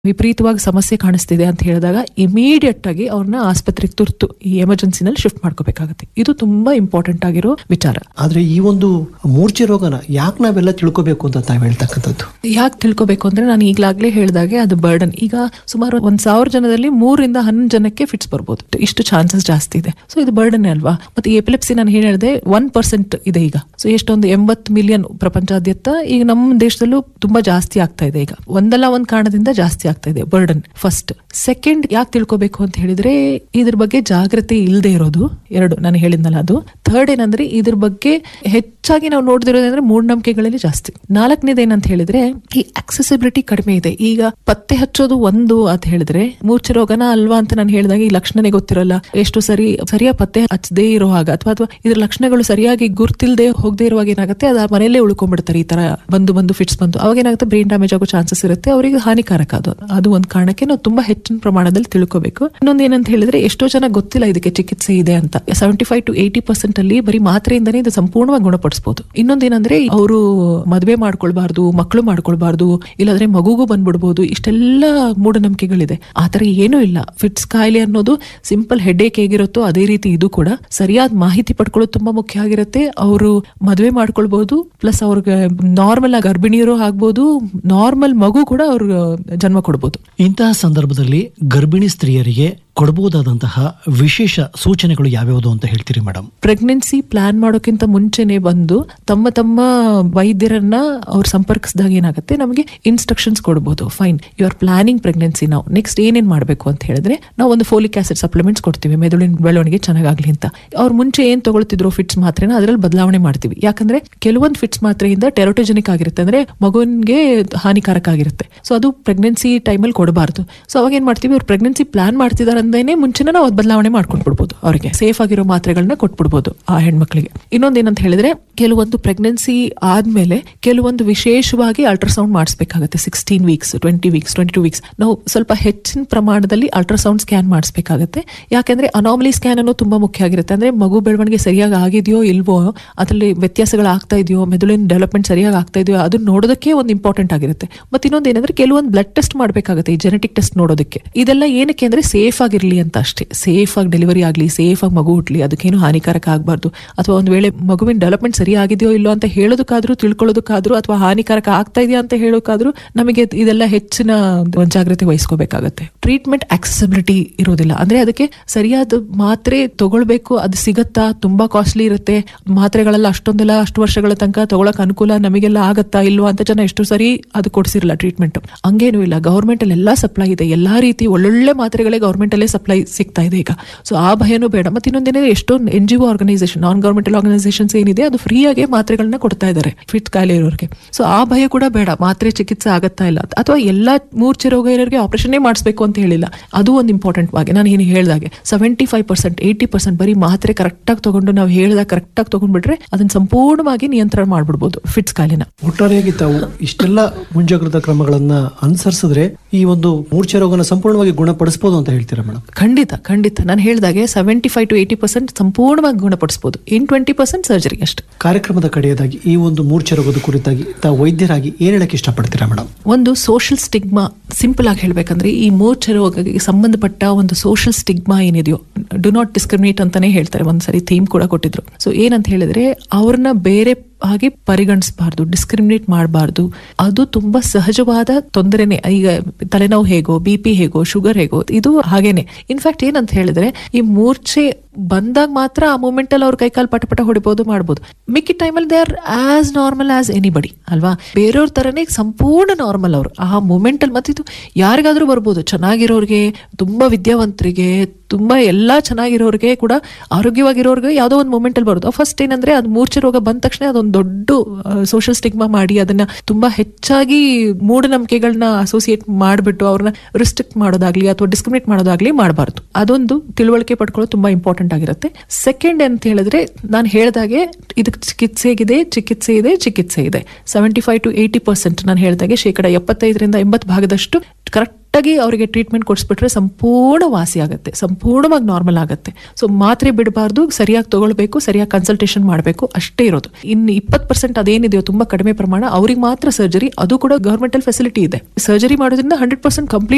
ವಿಪರೀತವಾಗಿ ಸಮಸ್ಯೆ ಕಾಣಿಸ್ತಿದೆ ಅಂತ ಹೇಳಿದಾಗ ಇಮಿಡಿಯೇಟ್ ಆಗಿ ಅವ್ರನ್ನ ಆಸ್ಪತ್ರೆಗೆ ತುರ್ತು ಈ ಎಮರ್ಜೆನ್ಸಿನಲ್ಲಿ ಶಿಫ್ಟ್ ಮಾಡ್ಕೋಬೇಕಾಗುತ್ತೆ ಇದು ತುಂಬಾ ಇಂಪಾರ್ಟೆಂಟ್ ಆಗಿರೋ ವಿಚಾರ ಆದ್ರೆ ಈ ಒಂದು ಮೂರ್ಛೆ ರೋಗನ ಯಾಕೆ ನಾವೆಲ್ಲ ತಿಳ್ಕೋಬೇಕು ಅಂತ ತಾವು ಹೇಳ್ತಕ್ಕಂಥದ್ದು ಯಾಕೆ ತಿಳ್ಕೊಬೇಕು ಅಂದ್ರೆ ನಾನು ಈಗಲಾಗ್ಲೇ ಹೇಳಿದಾಗೆ ಅದು ಬರ್ಡನ್ ಈಗ ಸುಮಾರು ಒಂದ್ ಸಾವಿರ ಜನದಲ್ಲಿ ಮೂರಿಂದ ಹನ್ನೊಂದು ಜನಕ್ಕೆ ಫಿಟ್ಸ್ ಬರ್ಬೋದು ಇಷ್ಟು ಚಾನ್ಸಸ್ ಜಾಸ್ತಿ ಇದೆ ಸೊ ಇದು ಬರ್ಡನ್ ಅಲ್ವಾ ಮತ್ತೆ ಎಪಿಲೆಪ್ಸಿ ನಾನು ಏನ್ ಹೇಳಿದೆ ಒನ್ ಪರ್ಸೆಂಟ್ ಇದೆ ಈಗ ಸೊ ಎಷ್ಟೊಂದು ಎಂಬತ್ತು ಮಿಲಿಯನ್ ಪ್ರಪಂಚಾದ್ಯಂತ ಈಗ ನಮ್ಮ ದೇಶದಲ್ಲೂ ತುಂಬಾ ಜಾಸ್ತಿ ಆಗ್ತಾ ಇದೆ ಈಗ ಒಂದಲ್ಲ ಒಂದ್ ಕಾರಣದಿಂದ ಜಾಸ್ತಿ ಆಗ್ತಾ ಇದೆ ಬರ್ಡನ್ ಫಸ್ಟ್ ಸೆಕೆಂಡ್ ಯಾಕೆ ತಿಳ್ಕೊಬೇಕು ಅಂತ ಹೇಳಿದ್ರೆ ಇದ್ರ ಬಗ್ಗೆ ಜಾಗೃತಿ ಇಲ್ಲದೆ ಇರೋದು ಎರಡು ನಾನು ಹೇಳಿದ್ನಲ್ಲ ಅದು ಥರ್ಡ್ ಏನಂದ್ರೆ ಇದ್ರ ಬಗ್ಗೆ ಹೆಚ್ಚಾಗಿ ನಾವು ನೋಡ್ದಿರೋದಂದ್ರೆ ಮೂಢನಂಬಿಕೆಗಳಲ್ಲಿ ಜಾಸ್ತಿ ನಾಲ್ಕನೇದು ಏನಂತ ಹೇಳಿದ್ರೆ ಈ ಅಕ್ಸೆಸಿಬಿಲಿಟಿ ಕಡಿಮೆ ಇದೆ ಈಗ ಪತ್ತೆ ಹಚ್ಚೋದು ಒಂದು ಅಂತ ಹೇಳಿದ್ರೆ ಮೂರ್ಛೆ ರೋಗನ ಅಲ್ವಾ ಅಂತ ನಾನು ಹೇಳಿದಾಗ ಈ ಲಕ್ಷಣನೇ ಗೊತ್ತಿರಲ್ಲ ಎಷ್ಟು ಸರಿ ಸರಿಯಾಗಿ ಪತ್ತೆ ಹಚ್ಚದೇ ಇರೋ ಹಾಗ ಅಥವಾ ಅಥವಾ ಇದ್ರ ಲಕ್ಷಣಗಳು ಸರಿಯಾಗಿ ಗುರ್ತಿಲ್ದೆ ಹೋಗದೆ ಇರುವಾಗ ಏನಾಗುತ್ತೆ ಅದು ಆ ಮನೆಯಲ್ಲೇ ಉಳ್ಕೊಂಡ್ಬಿಡ್ತಾರೆ ಈ ತರ ಬಂದು ಬಂದು ಫಿಟ್ಸ್ ಬಂದು ಅವಾಗ ಏನಾಗುತ್ತೆ ಬ್ರೈನ್ ಡ್ಯಾಮೇಜ್ ಆಗೋ ಚಾನ್ಸಸ್ ಇರುತ್ತೆ ಅವರಿಗೆ ಹಾನಿಕಾರಕ ಅದು ಅದು ಒಂದು ಕಾರಣಕ್ಕೆ ನಾವು ತುಂಬಾ ಹೆಚ್ಚಿನ ಪ್ರಮಾಣದಲ್ಲಿ ತಿಳ್ಕೋಬೇಕು ಇನ್ನೊಂದು ಏನಂತ ಹೇಳಿದ್ರೆ ಎಷ್ಟೋ ಜನ ಗೊತ್ತಿಲ್ಲ ಇದಕ್ಕೆ ಚಿಕಿತ್ಸೆ ಇದೆ ಅಂತ seventy five to eighty percent ಅಲ್ಲಿ ಬರೀ ಮಾತ್ರೆಯಿಂದನೇ ಇದು ಸಂಪೂರ್ಣವಾಗಿ ಗುಣಪಡಿಸಬಹುದು ಇನ್ನೊಂದೇನಂದ್ರೆ ಅವರು ಮದುವೆ ಮಾಡ್ಕೊಳ್ಬಾರ್ದು ಮಕ್ಕಳು ಮಾಡ್ಕೊಳ್ಬಾರ್ದು ಇಲ್ಲಾಂದ್ರೆ ಮಗುಗೂ ಬಂದ್ಬಿಡ್ಬೋದು ಇಷ್ಟೆಲ್ಲ ಮೂಢನಂಬಿಕೆಗಳಿದೆ ಆತರ ಏನೂ ಇಲ್ಲ ಫಿಟ್ಸ್ ಕಾಯಿಲೆ ಅನ್ನೋದು ಸಿಂಪಲ್ ಹೆಡ್ಏಕ್ ಹೇಗಿರುತ್ತೋ ಅದೇ ರೀತಿ ಇದು ಕೂಡ ಸರಿಯಾದ ಮಾಹಿತಿ ಪಡ್ಕೊಳ್ಳೋದು ತುಂಬಾ ಮುಖ್ಯ ಆಗಿರುತ್ತೆ ಅವರು ಮದುವೆ ಮಾಡ್ಕೊಳ್ಬಹುದು ಪ್ಲಸ್ ಅವ್ರಿಗೆ ನಾರ್ಮಲ್ ಆಗಿ ಗರ್ಭಿಣಿಯರು ಆಗ್ಬೋದು ನಾರ್ಮಲ್ ಮಗು ಕೂಡ ಅವ್ರಿಗೆ ಜನ್ಮ ಕೊಡ್ಬೋದು ಇಂತಹ ಸಂದರ್ಭದಲ್ಲಿ ಗರ್ಭಿಣಿ ಸ್ತ್ರೀಯರಿಗೆ ಕೊಡಬಹುದಾದಂತಹ ವಿಶೇಷ ಸೂಚನೆಗಳು ಯಾವ್ಯಾವುದು ಅಂತ ಹೇಳ್ತೀರಿ ಮೇಡಮ್ ಪ್ರೆಗ್ನೆನ್ಸಿ ಪ್ಲಾನ್ ಮಾಡೋಕ್ಕಿಂತ ಮುಂಚೆನೆ ಬಂದು ತಮ್ಮ ತಮ್ಮ ವೈದ್ಯರನ್ನ ಅವ್ರು ಸಂಪರ್ಕಿಸಿದಾಗ ಏನಾಗುತ್ತೆ ನಮಗೆ ಇನ್ಸ್ಟ್ರಕ್ಷನ್ಸ್ ಕೊಡ್ಬೋದು fine you are planning pregnancy ನಾವು ನೆಕ್ಸ್ಟ್ ಏನೇನ್ ಮಾಡಬೇಕು ಅಂತ ಹೇಳಿದ್ರೆ ನಾವು ಒಂದು ಫೋಲಿಕ್ ಆಸಿಡ್ ಸಪ್ಲಿಮೆಂಟ್ಸ್ ಕೊಡ್ತೀವಿ ಮೆದುಳಿನ ಬೆಳವಣಿಗೆ ಚೆನ್ನಾಗಾಗ್ಲಿ ಅಂತ ಅವ್ರು ಮುಂಚೆ ಏನ್ ತಗೊಳ್ತಿದ್ರು ಫಿಟ್ಸ್ ಮಾತ್ರೆನ ಅದ್ರಲ್ಲಿ ಬದಲಾವಣೆ ಮಾಡ್ತೀವಿ ಯಾಕಂದ್ರೆ ಕೆಲವೊಂದು ಫಿಟ್ಸ್ ಮಾತ್ರೆಯಿಂದ ಟೆರೋಟೋಜೆನಿಕ್ ಆಗಿರುತ್ತೆ ಅಂದ್ರೆ ಮಗುವಿಗೆ ಹಾನಿಕಾರಕ ಆಗಿರುತ್ತೆ ಸೊ ಅದು ಪ್ರೆಗ್ನೆನ್ಸಿ ಟೈಮಲ್ಲಿ ಕೊಡಬಾರ್ದು ಸೊ ಅವಾಗ ಏನ್ ಮಾಡ್ತೀವಿ ಅವ್ರು ಪ್ರೆಗ್ನೆನ್ಸಿ ಪ್ಲಾನ್ ಮಾಡ್ತಿದಾರೆ ಅಂದೇನೆ ಮುಂಚೆನೇ ನಾವು ಅದ್ ಬದಲಾವಣೆ ಮಾಡ್ಕೊಂಡು ಬಿಡ್ಬೋದು ಅವರಿಗೆ ಸೇಫ್ ಆಗಿರೋ ಮಾತ್ರೆಗಳನ್ನ ಕೊಟ್ಬಿಡ್ಬೋದು ಆ ಹೆಣ್ಮಕ್ಳಿಗೆ ಇನ್ನೊಂದೇನಂತ ಹೇಳಿದ್ರೆ ಕೆಲವೊಂದು ಪ್ರೆಗ್ನೆನ್ಸಿ ಆದ್ಮೇಲೆ ಕೆಲವೊಂದು ವಿಶೇಷವಾಗಿ ಅಲ್ಟ್ರಾಸೌಂಡ್ ಮಾಡಿಸ್ಬೇಕಾಗುತ್ತೆ sixteen weeks twenty weeks twenty two weeks ನಾವು ಸ್ವಲ್ಪ ಹೆಚ್ಚಿನ ಪ್ರಮಾಣದಲ್ಲಿ ಅಲ್ಟ್ರಾಸೌಂಡ್ ಸ್ಕ್ಯಾನ್ ಮಾಡಿಸ್ಬೇಕಾಗುತ್ತೆ ಯಾಕಂದ್ರೆ ಅನಾಮಲಿ ಸ್ಕ್ಯಾನ್ ಅನ್ನೋದು ತುಂಬಾ ಮುಖ್ಯ ಆಗಿರುತ್ತೆ ಅಂದ್ರೆ ಮಗು ಬೆಳವಣಿಗೆ ಸರಿಯಾಗಿ ಆಗಿದೆಯೋ ಇಲ್ವೋ ಅದರಲ್ಲಿ ವ್ಯತ್ಯಾಸಗಳು ಆಗ್ತಾ ಇದೆಯೋ ಮೆದುಳಿನ ಡೆವಲಪ್ಮೆಂಟ್ ಸರಿಯಾಗಿ ಆಗ್ತಾ ಇದೆಯೋ ಅದನ್ನ ನೋಡೋದಕ್ಕೆ ಒಂದು ಇಂಪಾರ್ಟೆಂಟ್ ಆಗಿರುತ್ತೆ ಮತ್ತೆ ಇನ್ನೊಂದು ಏನಂದ್ರೆ ಕೆಲವೊಂದು ಬ್ಲಡ್ ಟೆಸ್ಟ್ ಮಾಡಬೇಕಾಗುತ್ತೆ ಈ ಜೆನೆಟಿಕ್ ಟೆಸ್ಟ್ ನೋಡೋದಕ್ಕೆ ಇದೆಲ್ಲ ಏನಕ್ಕೆ ಅಂದ್ರೆ ಸೇಫ್ ಆಗಿರ್ಲಿ ಅಂತ ಅಷ್ಟೇ ಸೇಫ್ ಆಗಿ ಡೆಲಿವರಿ ಆಗಲಿ ಸೇಫ್ ಆಗಿ ಮಗು ಹುಟ್ಲಿ ಅದಕ್ಕೇನು ಹಾನಿಕಾರಕ ಆಗಬಾರ್ದು ಅಥವಾ ಒಂದು ವೇಳೆ ಮಗುವಿನ ಡೆವಲಪ್ಮೆಂಟ್ ಸರಿ ಆಗಿದೆಯೋ ಇಲ್ಲೋ ಅಂತ ಹೇಳೋದಕ್ಕಾದ್ರೂ ತಿಳ್ಕೊಳ್ಳೋದಕ್ಕಾದ್ರೂ ಅಥವಾ ಹಾನಿಕಾರಕ ಆಗ್ತಾ ಇದೆಯಾ ಅಂತ ಹೇಳೋಕ್ಕಾದ್ರೂ ನಮಗೆ ಇದೆಲ್ಲ ಹೆಚ್ಚಿನ ಒಂದು ಜಾಗ್ರತೆ ವಹಿಸ್ಕೋಬೇಕಾಗತ್ತೆ ಟ್ರೀಟ್ಮೆಂಟ್ ಆಕ್ಸೆಸಿಬಿಲಿಟಿ ಇರೋದಿಲ್ಲ ಅಂದ್ರೆ ಅದಕ್ಕೆ ಸರಿಯಾದ ಮಾತ್ರೆ ತಗೊಳ್ಬೇಕು ಅದು ಸಿಗತ್ತಾ ತುಂಬಾ ಕಾಸ್ಟ್ಲಿ ಇರುತ್ತೆ ಮಾತ್ರೆಗಳೆಲ್ಲ ಅಷ್ಟೊಂದೆಲ್ಲ ಅಷ್ಟು ವರ್ಷಗಳ ತನಕ ತಗೊಳಕ್ ಅನುಕೂಲ ನಮಗೆಲ್ಲ ಆಗತ್ತಾ ಇಲ್ವಾ ಅಂತ ಜನ ಎಷ್ಟು ಸರಿ ಅದು ಕೊಡ್ಸಿರಲ್ಲ ಟ್ರೀಟ್ಮೆಂಟ್ ಹಂಗೇನು ಇಲ್ಲ ಗೌರ್ಮೆಂಟ್ ಅಲ್ಲಿ ಎಲ್ಲಾ ಸಪ್ಲೈ ಇದೆ ಎಲ್ಲಾ ರೀತಿ ಒಳ್ಳೊಳ್ಳೆ ಮಾತ್ರೆಗಳೇ ಗೌರ್ಮೆಂಟ್ ಅಲ್ಲೇ ಸಪ್ಲೈ ಸಿಗ್ತಾ ಇದೆ ಈಗ ಸೊ ಆ ಭಯನೂ ಬೇಡ ಮತ್ತೆ ಇನ್ನೊಂದೇನೆ ಎಷ್ಟೊಂದು N G O organisation non governmental organisations ಏನಿದೆ ಅದು ಫ್ರೀಯಾಗಿ ಮಾತ್ರೆಗಳನ್ನ ಕೊಡ್ತಾ ಇದ್ದಾರೆ ಫಿಟ್ ಕಾಯಿಲೆ ಇರೋರಿಗೆ ಸೊ ಆ ಭಯ ಕೂಡ ಬೇಡ ಮಾತ್ರೆ ಚಿಕಿತ್ಸೆ ಆಗತ್ತಾ ಇಲ್ಲ ಅಂತ. ಅಥವಾ ಎಲ್ಲಾ ಮೂರ್ಛೆ ರೋಗ ಇರೋರಿಗೆ ಆಪರೇಷನ್ನೇ ಮಾಡಿಸ್ಬೇಕು ಅಂತ ಹೇಳಿಲ್ಲ ಅದು ಒಂದು ಇಂಪಾರ್ಟೆಂಟ್ ಆಗಿ ನಾನು ಏನು ಹೇಳಿದಾಗೆ seventy five percent eighty percent ಬರೀ ಮಾತ್ರೆ ಕರೆಕ್ಟ್ ಆಗಿ ತಗೊಂಡು ನಾವು ಹೇಳಿದಾಗ ಕರೆಕ್ಟ್ ಆಗಿ ತಗೊಂಡ್ಬಿಟ್ರೆ ಅದನ್ನ ಸಂಪೂರ್ಣವಾಗಿ ನಿಯಂತ್ರಣ ಮಾಡ್ಬಿಡ್ಬೋದು ಫಿಟ್ಸ್ ಕಾಯಿಲೆನ ಒಟ್ಟಾರೆಯಾಗಿ ತಾವು ಇಷ್ಟೆಲ್ಲ ಮುಂಜಾಗ್ರತಾ ಕ್ರಮಗಳನ್ನ ಅನುಸರಿಸಿದ್ರೆ ಈ ಒಂದು ಮೂರ್ಛೆ ರೋಗನ ಸಂಪೂರ್ಣವಾಗಿ ಗುಣಪಡಿಸಬಹುದು ಅಂತ ಹೇಳ್ತೀರಾ ಮೇಡಮ್ ಖಂಡಿತ ಖಂಡಿತ ನಾನು ಹೇಳಿದಾಗೆ seventy five to eighty percent ಸಂಪೂರ್ಣವಾಗಿ ಗುಣಪಡಿಸಬಹುದು ಇನ್ ಟ್ವೆಂಟಿ ಪರ್ಸೆಂಟ್ ಸರ್ಜರಿ ಅಷ್ಟೇ ಕಾರ್ಯಕ್ರಮದ ಕಡೆಯದಾಗಿ ಈ ಒಂದು ಮೂರ್ಛೆ ರೋಗದ ಕುರಿತಾಗಿ ತಾವು ವೈದ್ಯರಾಗಿ ಏನ್ ಹೇಳಕ್ ಇಷ್ಟಪಡ್ತೀರಾ ಮೇಡಮ್ ಒಂದು ಸೋಷಿಯಲ್ ಸ್ಟಿಗ್ಮಾ ಸಿಂಪಲ್ ಆಗಿ ಹೇಳ್ಬೇಕಂದ್ರೆ ಈ ಮೂರ್ಛೆ ರೋಗಕ್ಕೆ ಸಂಬಂಧಪಟ್ಟ ಒಂದು ಸೋಷಿಯಲ್ ಸ್ಟಿಗ್ಮಾ ಏನಿದೆಯೋ ಡು ನಾಟ್ ಡಿಸ್ಕ್ರಿಮಿನೇಟ್ ಅಂತಾನೆ ಹೇಳ್ತಾರೆ ಒಂದ್ಸರಿ ಥೀಮ್ ಕೂಡ ಕೊಟ್ಟಿದ್ರು ಸೊ ಏನಂತ ಹೇಳಿದ್ರೆ ಅವ್ರನ್ನ ಬೇರೆ ಹಾಗೆ ಪರಿಗಣಿಸಬಾರ್ದು ಡಿಸ್ಕ್ರಿಮಿನೇಟ್ ಮಾಡಬಾರ್ದು ಅದು ತುಂಬಾ ಸಹಜವಾದ ತೊಂದರೆನೆ ಈಗ ತಲೆನೋವು ಹೇಗೋ ಬಿ ಪಿ ಹೇಗೋ ಶುಗರ್ ಹೇಗೋ ಇದು ಹಾಗೇನೆ ಇನ್ಫ್ಯಾಕ್ಟ್ ಏನಂತ ಹೇಳಿದ್ರೆ ಈ ಮೂರ್ಛೆ ಬಂದಾಗ ಮಾತ್ರ ಆ ಮೂಮೆಂಟ್ ಅಲ್ಲಿ ಅವ್ರ ಕೈಕಾಲು ಪಟ ಪಟ ಹೊಡಿಬಹುದು ಮಾಡ್ಬೋದು ಮಿಕ್ಕಿ ಟೈಮಲ್ಲಿ they are as normal as anybody ಅಲ್ವಾ ಬೇರೆಯವ್ರ ತರನೇ ಸಂಪೂರ್ಣ ನಾರ್ಮಲ್ ಅವರು ಆ ಮೂಮೆಂಟ್ ಅಲ್ಲಿ ಮತ್ತೆ ಇದು ಯಾರಿಗಾದ್ರೂ ಬರ್ಬೋದು ಚೆನ್ನಾಗಿರೋರಿಗೆ ತುಂಬಾ ವಿದ್ಯಾವಂತರಿಗೆ ತುಂಬಾ ಎಲ್ಲಾ ಚೆನ್ನಾಗಿರೋರಿಗೆ ಕೂಡ ಆರೋಗ್ಯವಾಗಿರೋರಿಗೆ ಯಾವುದೋ ಒಂದು ಮೂಮೆಂಟ್ ಅಲ್ಲಿ ಬರೋದು ಫಸ್ಟ್ ಏನಂದ್ರೆ ಅದು ಮೂರ್ಛೆ ರೋಗ ಬಂದ ತಕ್ಷಣ ಅದೊಂದು ದೊಡ್ಡ ಸೋಷಿಯಲ್ ಸ್ಟಿಗ್ಮಾ ಮಾಡಿ ಅದನ್ನ ತುಂಬಾ ಹೆಚ್ಚಾಗಿ ಮೂಢನಂಬಿಕೆಗಳನ್ನ ಅಸೋಸಿಯೇಟ್ ಮಾಡಿಬಿಟ್ಟು ಅವ್ರನ್ನ ರಿಸ್ಟ್ರಿಕ್ಟ್ ಮಾಡೋದಾಗ್ಲಿ ಅಥವಾ ಡಿಸ್ಕ್ರಿಮಿನೇಟ್ ಮಾಡೋದಾಗ್ಲಿ ಮಾಡಬಾರ್ದು ಅದೊಂದು ತಿಳುವಳಿಕೆ ಪಡ್ಕೊಳ್ಳೋದು ತುಂಬಾ ಇಂಪಾರ್ಟೆಂಟ್ ಆಗಿರುತ್ತೆ ಸೆಕೆಂಡ್ ಅಂತ ಹೇಳಿದ್ರೆ ನಾನು ಹೇಳ್ದಾಗೆ ಇದಕ್ಕೆ ಚಿಕಿತ್ಸೆಗಿದೆ ಚಿಕಿತ್ಸೆ ಇದೆ ಚಿಕಿತ್ಸೆ ಇದೆ seventy five to eighty percent ನಾನು ಹೇಳ್ದಾಗೆ ಶೇಕಡ ಎಪ್ಪತ್ತೈದರಿಂದ ಎಂಬತ್ತು ಭಾಗದಷ್ಟು ಕರೆಕ್ಟ್ ಆಗಿ ಅವರಿಗೆ ಟ್ರೀಟ್ಮೆಂಟ್ ಕೊಡಿಸ್ಬಿಟ್ರೆ ಸಂಪೂರ್ಣ ವಾಸಿ ಆಗುತ್ತೆ ಸಂಪೂರ್ಣವಾಗಿ ನಾರ್ಮಲ್ ಆಗುತ್ತೆ ಸೊ ಮಾತ್ರೆ ಬಿಡಬಾರ್ದು ಸರಿಯಾಗಿ ತಗೊಳ್ಬೇಕು ಸರಿಯಾಗಿ ಕನ್ಸಲ್ಟೇಷನ್ ಮಾಡಬೇಕು ಅಷ್ಟೇ ಇರೋದು ಇನ್ನು ಇಪ್ಪತ್ತು ಪರ್ಸೆಂಟ್ ಅದೇನಿದೆಯೋ ತುಂಬಾ ಕಡಿಮೆ ಪ್ರಮಾಣ ಅವ್ರಿಗೆ ಮಾತ್ರ ಸರ್ಜರಿ ಅದು ಕೂಡ ಗವರ್ಮೆಂಟಲ್ ಫೆಸಿಲಿಟಿ ಇದೆ ಸರ್ಜರಿ ಮಾಡೋದ್ರಿಂದ ಹಂಡ್ರೆಡ್ ಪರ್ಸೆಂಟ್ ಕಂಪ್ಲೀಟ್